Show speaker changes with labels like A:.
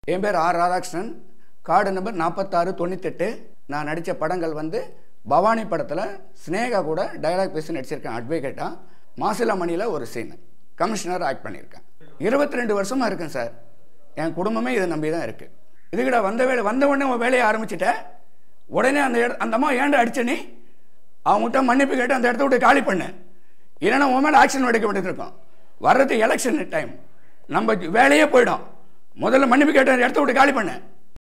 A: என் பேர் R Radhakrishnan card number நாற்பத்தாறு தொண்ணூத்தெட்டு நான் நடித்த படங்கள் வந்து பவானி படத்தில் ஸ்னேகா கூட டயலாக் பேசி நடிச்சிருக்கேன் அட்வொகேட்டாக மாசிலாமணியில் ஒரு சீன் கமிஷனர் ஆக்ட் பண்ணியிருக்கேன் இருபத்தி ரெண்டு வருஷமாக இருக்கேன் சார் என் குடும்பமே இதை நம்பி தான் இருக்குது இதுக்கிட்ட வந்த வேலை வந்த உடனே உன் வேலையை ஆரம்பிச்சிட்டேன் உடனே அந்த இட அந்த அம்மா ஏன்டா அடிச்ச நீ அவங்ககிட்ட மன்னிப்பு கேட்டு அந்த இடத்த விட்டு காலி பண்ணு இல்லைன்னா உன் மேலே ஆக்ஷன் எடுக்க வேண்டியது இருக்கும் வர்றது எலெக்ஷன் டைம் நம்ம வேலையே போயிடும் முதல்ல மன்னிப்பு கேட்டு அந்த இடத்த விட்டு காலி பண்ணு